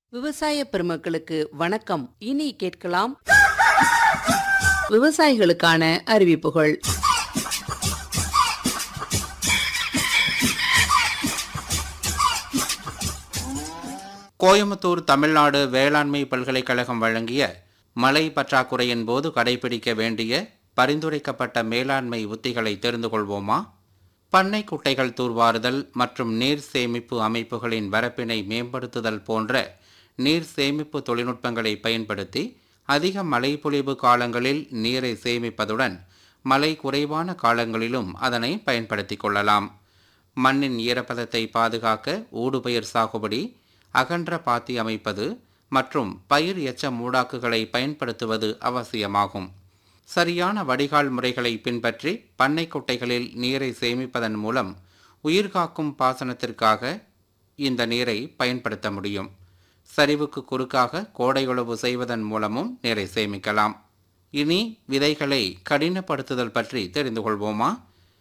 விவசாய பெருமக்களுக்கு வணக்கம் இனி கேட்கலாம் விவசாயிகளுக்கான அறிவிப்புகள் கோயம்புத்தூர் தமிழ்நாடு வேளாண்மை பல்கலைக்கழகம் வழங்கிய மழை பற்றாக்குறையின் போது கடைபிடிக்க வேண்டிய பரிந்துரைக்கப்பட்ட மேலாண்மை உத்திகளை தெரிந்து கொள்வோமா பண்ணை குட்டைகள் தூர்வாறுதல் மற்றும் நீர் சேமிப்பு அமைப்புகளின் வரப்பினை மேம்படுத்துதல் போன்ற நீர் சேமிப்பு தொழில்நுட்பங்களை பயன்படுத்தி அதிக மழைப்பொழிவு காலங்களில் நீரை சேமிப்பதுடன் மழை குறைவான காலங்களிலும் அதனை பயன்படுத்திக் கொள்ளலாம் மண்ணின் ஈரப்பதத்தை பாதுகாக்க ஊடுபயிர் சாகுபடி அகன்ற பாத்தி அமைப்பது மற்றும் பயிர் எச்ச மூடாக்குகளை பயன்படுத்துவது அவசியமாகும் சரியான வடிகால் முறைகளை பின்பற்றி பண்ணை குட்டைகளில் நீரை சேமிப்பதன் மூலம் உயிர்காக்கும் பாசனத்திற்காக இந்த நீரை பயன்படுத்த முடியும் சரிவுக்கு குறுக்காக கோடை உழவு செய்வதன் மூலமும் நீரை சேமிக்கலாம் இனி விதைகளை கடினப்படுத்துதல் பற்றி தெரிந்து கொள்வோமா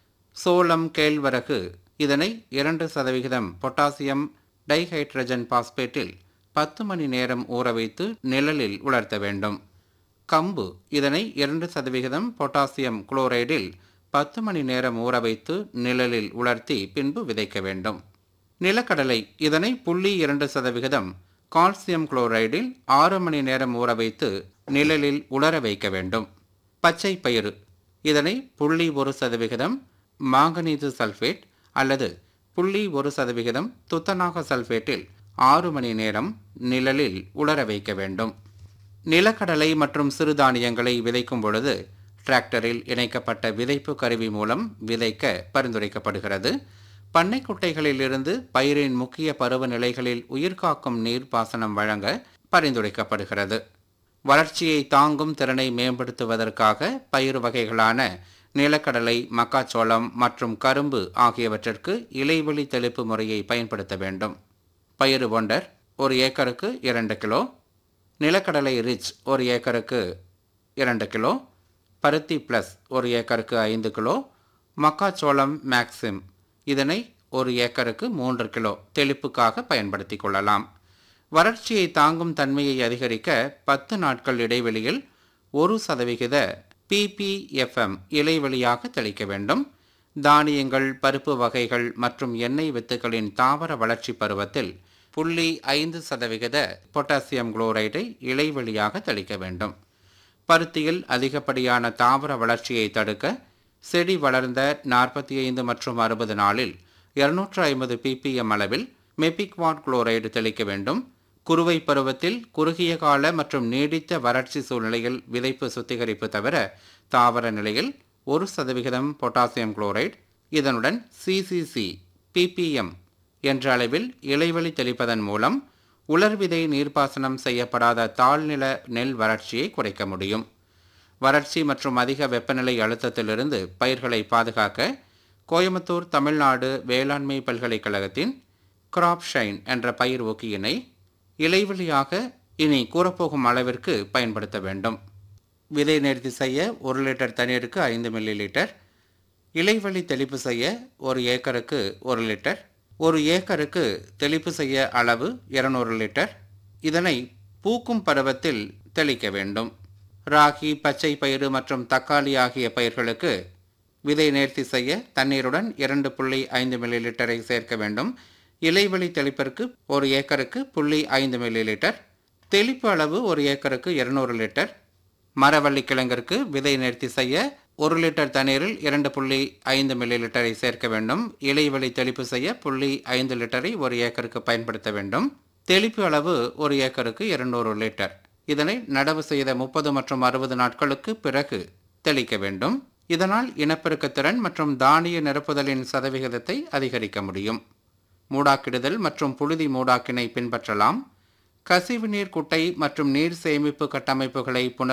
சோளம் கேழ்வரகு இதனை இரண்டு சதவிகிதம் பொட்டாசியம் டைஹைட்ரஜன் பாஸ்பேட்டில் பத்து மணி நேரம் ஊற வைத்து நிழலில் உலர்த்த வேண்டும் கம்பு இதனை இரண்டு சதவிகிதம் பொட்டாசியம் குளோரைடில் பத்து மணி நேரம் ஊற வைத்து நிழலில் உலர்த்தி பின்பு விதைக்க வேண்டும் நிலக்கடலை இதனை புள்ளி இரண்டு சதவிகிதம் கால்சியம் குளோரைடில் ஆறு மணி நேரம் ஊற வைத்து நிழலில் உலர வைக்க வேண்டும் பச்சை பயிறு இதனை புள்ளி ஒரு சதவிகிதம் மாங்கனீசு சல்ஃபேட் அல்லது புள்ளி ஒரு சதவிகிதம் துத்தநாக சல்ஃபேட்டில் ஆறு மணி நேரம் நிழலில் உலர வைக்க வேண்டும் நிலக்கடலை மற்றும் சிறுதானியங்களை விதைக்கும் பொழுது டிராக்டரில் இணைக்கப்பட்ட விதைப்பு கருவி மூலம் விதைக்க பரிந்துரைக்கப்படுகிறது பண்ணை குட்டைகளிலிருந்து பயிரின் முக்கிய பருவநிலைகளில் உயிர்காக்கும் நீர் பாசனம் வழங்க பரிந்துரைக்கப்படுகிறது வளர்ச்சியை தாங்கும் திறனை மேம்படுத்துவதற்காக பயிர் வகைகளான நிலக்கடலை மக்காச்சோளம் மற்றும் கரும்பு ஆகியவற்றிற்கு இலைவெளி தெளிப்பு முறையை பயன்படுத்த வேண்டும் பயிறு ஒண்டர் ஒரு ஏக்கருக்கு இரண்டு கிலோ நிலக்கடலை ரிச் ஒரு ஏக்கருக்கு இரண்டு கிலோ பருத்தி ப்ளஸ் ஒரு ஏக்கருக்கு ஐந்து கிலோ மக்காச்சோளம் மேக்சிம் இதனை ஒரு ஏக்கருக்கு மூன்று கிலோ தெளிப்புக்காக பயன்படுத்தி கொள்ளலாம் வறட்சியை தாங்கும் தன்மையை அதிகரிக்க பத்து நாட்கள் இடைவெளியில் ஒரு சதவிகித பிபிஎஃப்எம் இலைவெளியாக தெளிக்க வேண்டும் தானியங்கள் பருப்பு வகைகள் மற்றும் எண்ணெய் வித்துகளின் தாவர வளர்ச்சி பருவத்தில் புள்ளி ஐந்து சதவிகித பொட்டாசியம் குளோரைடை இலைவெளியாக தெளிக்க வேண்டும் பருத்தியில் அதிகப்படியான தாவர வளர்ச்சியை தடுக்க செடி வளர்ந்த நாற்பத்தி ஐந்து மற்றும் அறுபது நாளில் இருநூற்று ஐம்பது பிபிஎம் அளவில் மெபிக்வாட் குளோரைடு தெளிக்க வேண்டும் குறுவை பருவத்தில் குறுகிய கால மற்றும் நீடித்த வறட்சி சூழ்நிலையில் விதைப்பு சுத்திகரிப்பு தவிர தாவர நிலையில் ஒரு சதவிகிதம் பொட்டாசியம் குளோரைடு இதனுடன் சிசிசி பிபிஎம் என்ற அளவில் இலைவெளி தெளிப்பதன் மூலம் உலர்விதை நீர்ப்பாசனம் செய்யப்படாத தாழ்நில நெல் வறட்சியை குறைக்க முடியும் வறட்சி மற்றும் அதிக வெப்பநிலை அழுத்தத்திலிருந்து பயிர்களை பாதுகாக்க கோயம்புத்தூர் தமிழ்நாடு வேளாண்மை பல்கலைக்கழகத்தின் கிராப் ஷைன் என்ற பயிர் ஊக்கியினை இலைவெளியாக இனி கூறப்போகும் அளவிற்கு பயன்படுத்த வேண்டும் விதை நேர்த்தி செய்ய ஒரு லிட்டர் தண்ணீருக்கு ஐந்து மில்லி லிட்டர் இலைவெளி தெளிப்பு செய்ய ஒரு ஏக்கருக்கு ஒரு லிட்டர் ஒரு ஏக்கருக்கு தெளிப்பு செய்ய அளவு இருநூறு லிட்டர் இதனை பூக்கும் பருவத்தில் தெளிக்க வேண்டும் ராகி பச்சை பயிறு மற்றும் தக்காளி ஆகிய பயிர்களுக்கு விதை நேர்த்தி செய்ய தண்ணீருடன் இரண்டு புள்ளி ஐந்து மில்லி லிட்டரை சேர்க்க வேண்டும் இலைவெளி தெளிப்பிற்கு ஒரு ஏக்கருக்கு புள்ளி ஐந்து மில்லி லிட்டர் தெளிப்பு அளவு ஒரு ஏக்கருக்கு இருநூறு லிட்டர் மரவள்ளி கிழங்கிற்கு விதை நேர்த்தி செய்ய ஒரு லிட்டர் தண்ணீரில் இரண்டு புள்ளி ஐந்து மில்லி லிட்டரை சேர்க்க வேண்டும் இலைவெளி தெளிப்பு செய்ய புள்ளி ஐந்து லிட்டரை ஒரு ஏக்கருக்கு பயன்படுத்த வேண்டும் தெளிப்பு அளவு ஒரு ஏக்கருக்கு இருநூறு லிட்டர் இதனை நடவு செய்த முப்பது மற்றும் அறுபது நாட்களுக்கு பிறகு தெளிக்க வேண்டும் இதனால் இனப்பெருக்கத்திறன் மற்றும் தானிய நிரப்புதலின் சதவிகிதத்தை அதிகரிக்க முடியும் மூடாக்கிடுதல் மற்றும் புழுதி மூடாக்கினை பின்பற்றலாம் கசிவு நீர் குட்டை மற்றும் நீர் சேமிப்பு கட்டமைப்புகளை புனர்